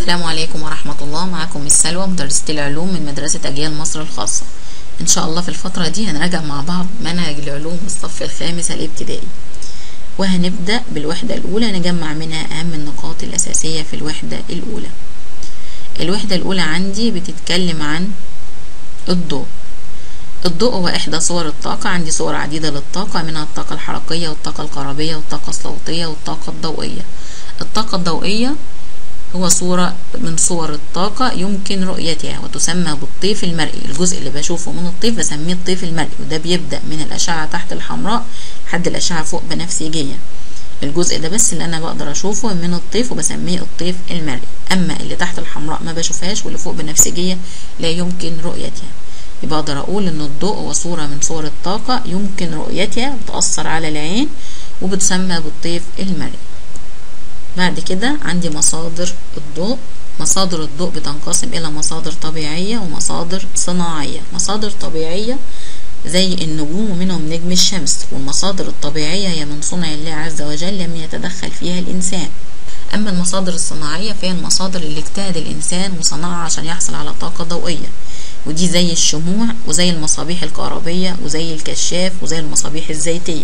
السلام عليكم ورحمة الله معكم السلوى مدرسة العلوم من مدرسة أجيال مصر الخاصة إن شاء الله في الفترة دي هنراجع مع بعض منهج العلوم الصف الخامس الابتدائي وهنبدأ بالوحدة الأولى نجمع منها أهم النقاط الأساسية في الوحدة الأولى الوحدة الأولى عندي بتتكلم عن الضوء الضوء هو إحدى صور الطاقة عندي صور عديدة للطاقة منها الطاقة الحركية والطاقة الكهربية والطاقة الصوتية والطاقة الضوئية الطاقة الضوئية هو صورة من صور الطاقة يمكن رؤيتها وتسمى بالطيف المرئي الجزء اللي بشوفه من الطيف بسميه الطيف المرئي وده بيبدأ من الأشعة تحت الحمراء لحد الأشعة فوق بنفسجية الجزء ده بس اللي أنا بقدر أشوفه من الطيف وبسميه الطيف المرئي أما اللي تحت الحمراء ما بشوفهاش واللي فوق بنفسجية لا يمكن رؤيتها يبقى أقدر أقول إن الضوء هو صورة من صور الطاقة يمكن رؤيتها بتأثر على العين وبتسمى بالطيف المرئي بعد كده عندي مصادر الضوء مصادر الضوء بتنقسم إلى مصادر طبيعية ومصادر صناعية مصادر طبيعية زي النجوم ومنهم نجم الشمس والمصادر الطبيعية هي من صنع الله عز وجل لم يتدخل فيها الإنسان أما المصادر الصناعية فهي المصادر اللي اجتهد الإنسان وصنعها عشان يحصل على طاقة ضوئية ودي زي الشموع وزي المصابيح الكهربية وزي الكشاف وزي المصابيح الزيتية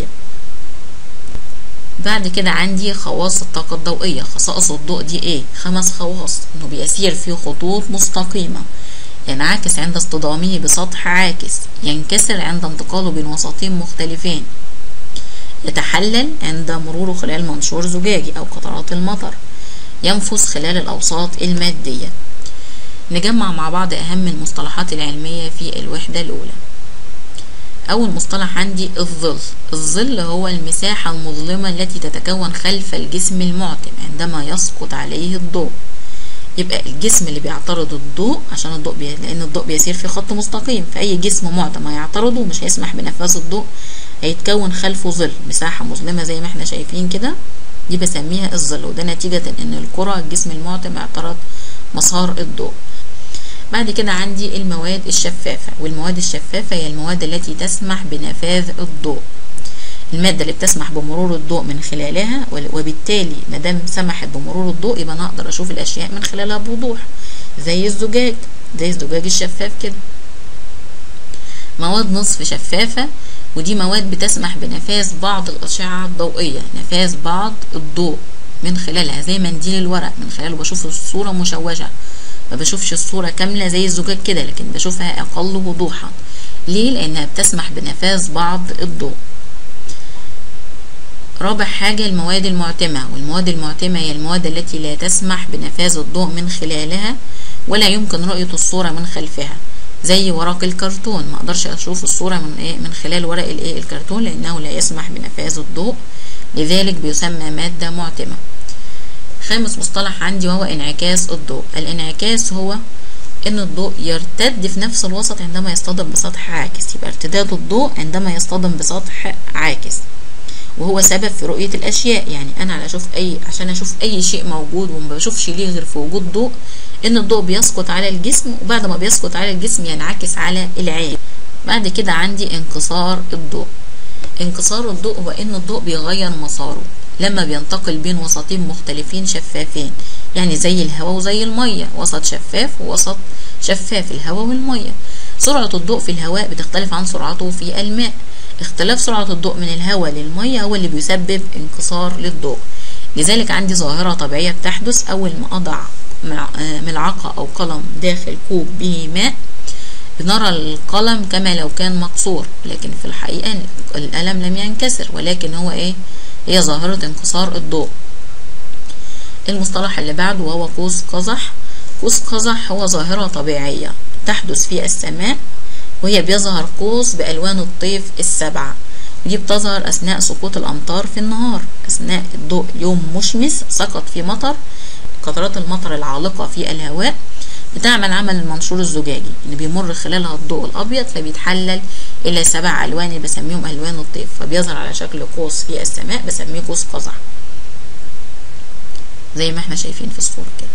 بعد كده عندي خواص الطاقة الضوئية خصائص الضوء دي ايه خمس خواص انه بيسير في خطوط مستقيمة ينعكس عند اصطدامه بسطح عاكس ينكسر عند انتقاله بين وسطين مختلفين يتحلل عند مروره خلال منشور زجاجي او قطرات المطر ينفذ خلال الاوساط المادية نجمع مع بعض اهم المصطلحات العلمية في الوحدة الاولى أول مصطلح عندي الظل الظل هو المساحة المظلمة التي تتكون خلف الجسم المعتم عندما يسقط عليه الضوء يبقى الجسم اللي بيعترض الضوء عشان الضوء بي... لأن الضوء بيسير في خط مستقيم فأي جسم معتم هيعترضه مش هيسمح بنفاذ الضوء هيتكون خلفه ظل مساحة مظلمة زي ما احنا شايفين كده دي بسميها الظل وده نتيجة ان الكرة الجسم المعتم اعترض مسار الضوء بعد كده عندي المواد الشفافة والمواد الشفافة هي المواد التي تسمح بنفاذ الضوء المادة اللي بتسمح بمرور الضوء من خلالها وبالتالي مادام سمحت بمرور الضوء يبقى أنا أقدر أشوف الأشياء من خلالها بوضوح زي الزجاج زي الزجاج الشفاف كده مواد نصف شفافة ودي مواد بتسمح بنفاذ بعض الأشعة الضوئية نفاذ بعض الضوء من خلالها زي منديل الورق من خلاله بشوف الصورة مشوشة ما بشوفش الصورة كاملة زي الزجاج كده لكن بشوفها أقل وضوحا ليه؟ لأنها بتسمح بنفاذ بعض الضوء رابع حاجة المواد المعتمة والمواد المعتمة هي المواد التي لا تسمح بنفاذ الضوء من خلالها ولا يمكن رؤية الصورة من خلفها زي ورق الكرتون ما اقدرش اشوف الصورة من ايه من خلال ورق الايه الكرتون لانه لا يسمح بنفاذ الضوء لذلك بيسمى مادة معتمة خامس مصطلح عندي وهو انعكاس الضوء الانعكاس هو ان الضوء يرتد في نفس الوسط عندما يصطدم بسطح عاكس يبقى ارتداد الضوء عندما يصطدم بسطح عاكس وهو سبب في رؤية الأشياء يعني أنا على أشوف أي عشان أشوف أي شيء موجود وما بشوفش ليه غير في وجود ضوء إن الضوء بيسقط على الجسم وبعد ما بيسقط على الجسم ينعكس على العين بعد كده عندي انكسار الضوء انكسار الضوء هو إن الضوء بيغير مساره لما بينتقل بين وسطين مختلفين شفافين يعني زي الهواء وزي المية وسط شفاف ووسط شفاف الهواء والمية سرعة الضوء في الهواء بتختلف عن سرعته في الماء اختلاف سرعة الضوء من الهواء للمية هو اللي بيسبب انكسار للضوء لذلك عندي ظاهرة طبيعية بتحدث أول ما أضع ملعقة أو قلم داخل كوب به ماء بنرى القلم كما لو كان مكسور لكن في الحقيقة القلم لم ينكسر ولكن هو ايه هي ظاهرة انكسار الضوء المصطلح اللي بعده وهو قوس قزح قوس قزح هو ظاهرة طبيعية تحدث في السماء وهي بيظهر قوس بألوان الطيف السبعة ودي بتظهر أثناء سقوط الأمطار في النهار أثناء الضوء يوم مشمس سقط في مطر قطرات المطر العالقة في الهواء بتعمل عمل المنشور الزجاجي اللي بيمر خلالها الضوء الأبيض فبيتحلل إلى سبع ألوان اللي بسميهم ألوان الطيف فبيظهر على شكل قوس في السماء بسميه قوس قزح زي ما احنا شايفين في الصورة كده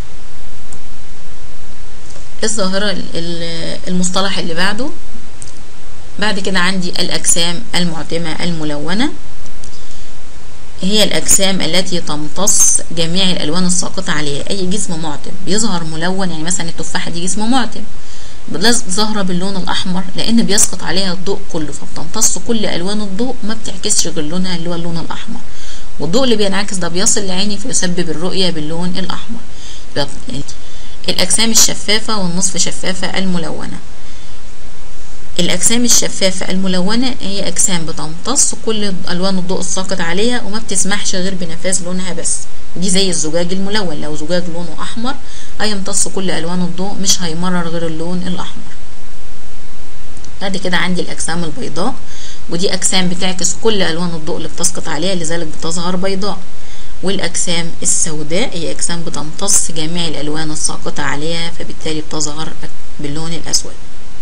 الظاهرة المصطلح اللي بعده بعد كده عندي الأجسام المعتمة الملونة هي الأجسام التي تمتص جميع الألوان الساقطة عليها أي جسم معتم بيظهر ملون يعني مثلا التفاحة دي جسم معتم ظاهرة باللون الأحمر لأن بيسقط عليها الضوء كله فبتمتص كل ألوان الضوء ما بتعكسش غير لونها اللي هو اللون الأحمر والضوء اللي بينعكس ده بيصل لعيني فيسبب الرؤية باللون الأحمر الأجسام الشفافة والنصف شفافة الملونة الأجسام الشفافة الملونة هي أجسام بتمتص كل ألوان الضوء الساقط عليها وما بتسمحش غير بنفاذ لونها بس دي زي الزجاج الملون لو زجاج لونه أحمر هيمتص كل ألوان الضوء مش هيمرر غير اللون الأحمر بعد كده عندي الأجسام البيضاء ودي أجسام بتعكس كل ألوان الضوء اللي بتسقط عليها لذلك بتظهر بيضاء والأجسام السوداء هي أجسام بتمتص جميع الألوان الساقطة عليها فبالتالي بتظهر باللون الأسود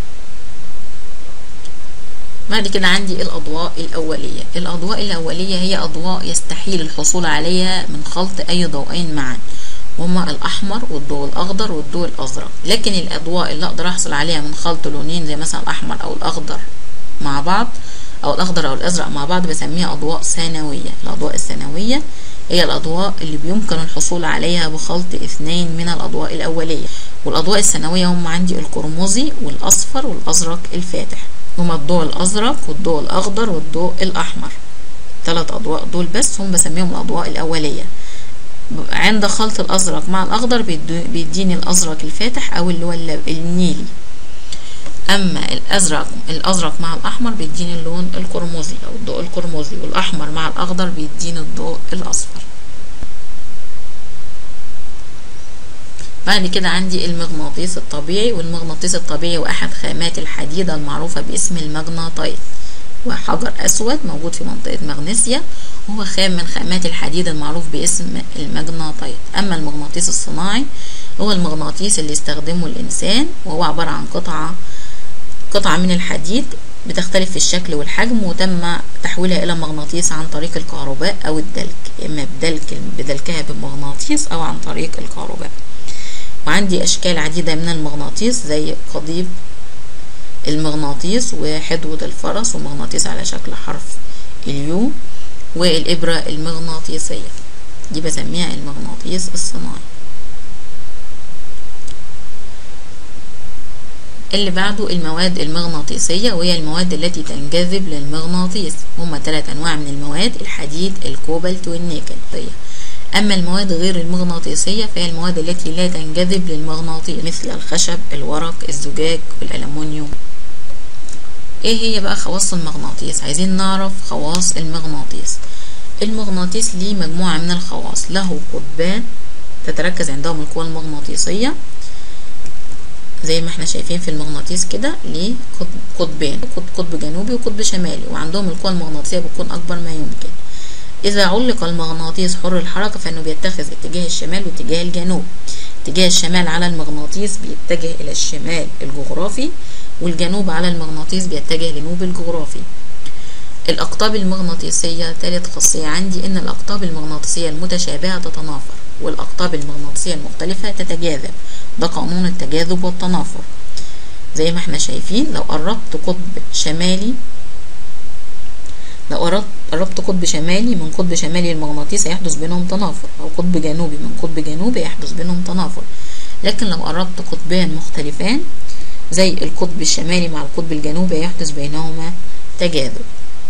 بعد كده عندي الأضواء الأولية الأضواء الأولية هي أضواء يستحيل الحصول عليها من خلط أي ضوئين معا وهما الأحمر والضوء الأخضر والضوء الأزرق لكن الأضواء اللي أقدر أحصل عليها من خلط لونين زي مثلا الأحمر أو الأخضر مع بعض أو الأخضر أو الأزرق مع بعض بسميها أضواء ثانوية الأضواء الثانوية هي الأضواء اللي بيمكن الحصول عليها بخلط اثنين من الأضواء الأولية والأضواء الثانوية هم عندي القرمزي والأصفر والأزرق الفاتح هما الضوء الأزرق والضوء الأخضر والضوء الأحمر ثلاث أضواء دول بس هم بسميهم الأضواء الأولية عند خلط الأزرق مع الأخضر بيديني الأزرق الفاتح أو اللي هو النيلي أما الأزرق الأزرق مع الأحمر بيديني اللون القرمزي أو الضوء القرمزي والأحمر مع الأخضر بيديني الضوء الأصفر بعد كده عندي المغناطيس الطبيعي والمغناطيس الطبيعي هو أحد خامات الحديد المعروفة باسم المغناطيس وحجر أسود موجود في منطقة مغنيسيا وهو خام من خامات الحديد المعروف باسم المغناطيس أما المغناطيس الصناعي هو المغناطيس اللي يستخدمه الإنسان وهو عبارة عن قطعة قطعة من الحديد بتختلف في الشكل والحجم وتم تحويلها إلى مغناطيس عن طريق الكهرباء أو الدلك إما بدلك بدلكها بمغناطيس أو عن طريق الكهرباء وعندي أشكال عديدة من المغناطيس زي قضيب المغناطيس وحدوة الفرس ومغناطيس على شكل حرف اليو والإبرة المغناطيسية دي بسميها المغناطيس الصناعي اللي بعده المواد المغناطيسية وهي المواد التي تنجذب للمغناطيس هما ثلاث أنواع من المواد الحديد الكوبالت والنيكل أما المواد غير المغناطيسية فهي المواد التي لا تنجذب للمغناطيس مثل الخشب الورق الزجاج والألمنيوم ايه هي بقى خواص المغناطيس عايزين نعرف خواص المغناطيس المغناطيس ليه مجموعة من الخواص له قطبان تتركز عندهم القوى المغناطيسية زي ما احنا شايفين في المغناطيس كده ليه قطبين قطب جنوبي وقطب شمالي وعندهم القوى المغناطيسية بتكون أكبر ما يمكن إذا علق المغناطيس حر الحركة فإنه بيتخذ اتجاه الشمال واتجاه الجنوب اتجاه الشمال على المغناطيس بيتجه إلى الشمال الجغرافي والجنوب على المغناطيس بيتجه لجنوب الجغرافي الأقطاب المغناطيسية ثالث خاصية عندي إن الأقطاب المغناطيسية المتشابهة تتنافر والأقطاب المغناطيسية المختلفة تتجاذب ده قانون التجاذب والتنافر زي ما احنا شايفين لو قربت قطب شمالي لو قربت قطب شمالي من قطب شمالي للمغناطيس هيحدث بينهم تنافر أو قطب جنوبي من قطب جنوبي هيحدث بينهم تنافر لكن لو قربت قطبان مختلفان زي القطب الشمالي مع القطب الجنوبي هيحدث بينهما تجاذب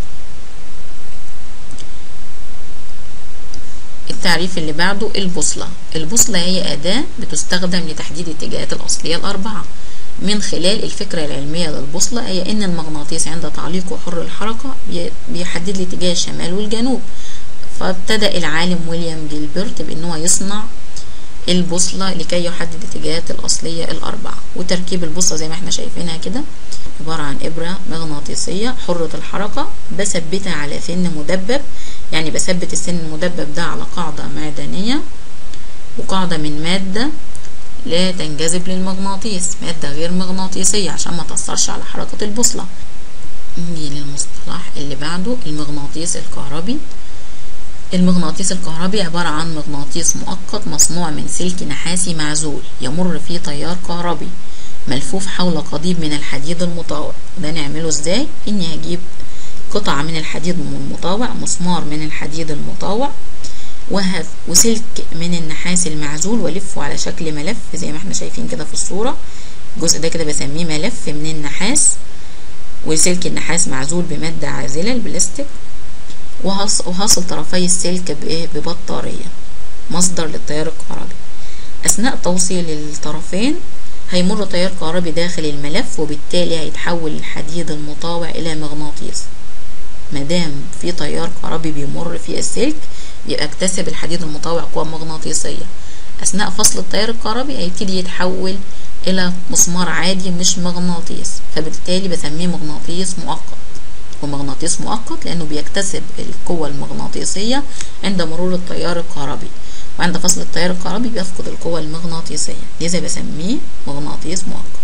التعريف اللي بعده البوصلة البوصلة هي أداة بتستخدم لتحديد الاتجاهات الأصلية الأربعة من خلال الفكرة العلمية للبوصلة هي أن المغناطيس عند تعليقه حر الحركة بيحدد لي اتجاه الشمال والجنوب فابتدأ العالم ويليام جيلبرت بأنه يصنع البوصلة لكي يحدد الاتجاهات الأصلية الأربعة وتركيب البوصلة زي ما احنا شايفينها كده عبارة عن إبرة مغناطيسية حرة الحركة بثبتها على سن مدبب يعني بثبت السن المدبب ده على قاعدة معدنية وقاعدة من مادة لا تنجذب للمغناطيس مادة غير مغناطيسية عشان ما تأثرش على حركة البوصلة نيجي للمصطلح اللي بعده المغناطيس الكهربي المغناطيس الكهربي عبارة عن مغناطيس مؤقت مصنوع من سلك نحاسي معزول يمر فيه تيار كهربي ملفوف حول قضيب من الحديد المطاوع ده نعمله ازاي اني هجيب قطعة من الحديد المطاوع مسمار من الحديد المطاوع وهف وسلك من النحاس المعزول والفه على شكل ملف زي ما احنا شايفين كده في الصورة الجزء ده كده بسميه ملف من النحاس وسلك النحاس معزول بمادة عازلة البلاستيك وهصل طرفي السلك بايه ببطارية مصدر للتيار الكهربي اثناء توصيل الطرفين هيمر تيار كهربي داخل الملف وبالتالي هيتحول الحديد المطاوع الى مغناطيس مادام في تيار كهربي بيمر في السلك يبقى اكتسب الحديد المطاوع قوة مغناطيسية اثناء فصل التيار الكهربي هيبتدي يتحول الى مسمار عادي مش مغناطيس فبالتالي بسميه مغناطيس مؤقت ومغناطيس مؤقت لانه بيكتسب القوة المغناطيسية عند مرور التيار الكهربي وعند فصل التيار الكهربي بيفقد القوة المغناطيسية لذا بسميه مغناطيس مؤقت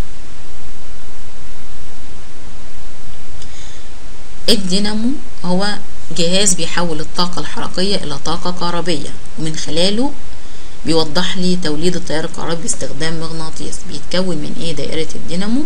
الدينامو هو جهاز بيحول الطاقة الحركية إلى طاقة كهربية ومن خلاله بيوضح لي توليد التيار الكهربي باستخدام مغناطيس بيتكون من ايه دائرة الدينامو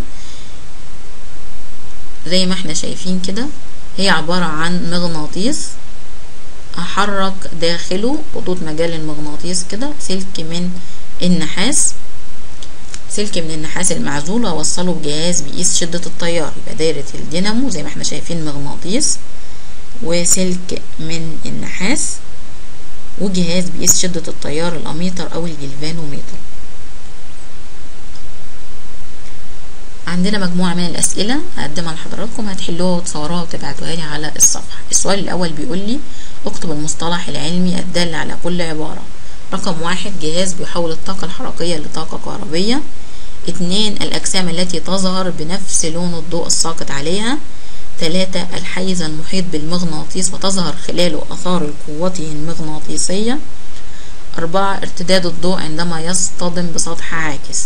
زي ما احنا شايفين كده هي عبارة عن مغناطيس هحرك داخله خطوط مجال المغناطيس كده سلك من النحاس سلك من النحاس المعزول هوصله بجهاز بيقيس شدة التيار يبقى دايرة الدينامو زي ما احنا شايفين مغناطيس وسلك من النحاس وجهاز بيقيس شدة التيار الأميتر أو الجلفانوميتر عندنا مجموعة من الأسئلة هقدمها لحضراتكم هتحلوها وتصوروها وتبعتوها لي على الصفحة السؤال الأول بيقول لي اكتب المصطلح العلمي الدال على كل عبارة رقم واحد جهاز بيحول الطاقة الحركية لطاقة كهربية اتنين الأجسام التي تظهر بنفس لون الضوء الساقط عليها ثلاثة الحيز المحيط بالمغناطيس وتظهر خلاله أثار قوته المغناطيسية أربعة ارتداد الضوء عندما يصطدم بسطح عاكس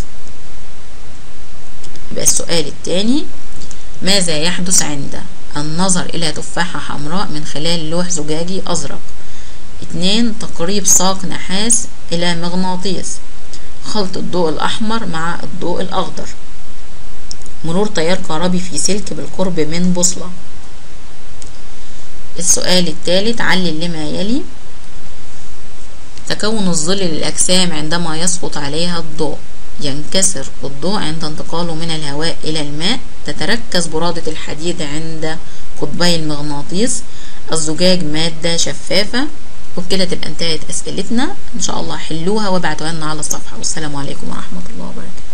يبقى السؤال الثاني ماذا يحدث عند النظر إلى تفاحة حمراء من خلال لوح زجاجي أزرق اتنين تقريب ساق نحاس إلى مغناطيس خلط الضوء الأحمر مع الضوء الأخضر مرور تيار كهربي في سلك بالقرب من بوصلة السؤال الثالث علل لما يلي تكون الظل للأجسام عندما يسقط عليها الضوء ينكسر الضوء عند انتقاله من الهواء إلى الماء تتركز برادة الحديد عند قطبي المغناطيس الزجاج مادة شفافة وبكده تبقى انتهت أسئلتنا إن شاء الله حلوها وابعتوها لنا على الصفحة والسلام عليكم ورحمة الله وبركاته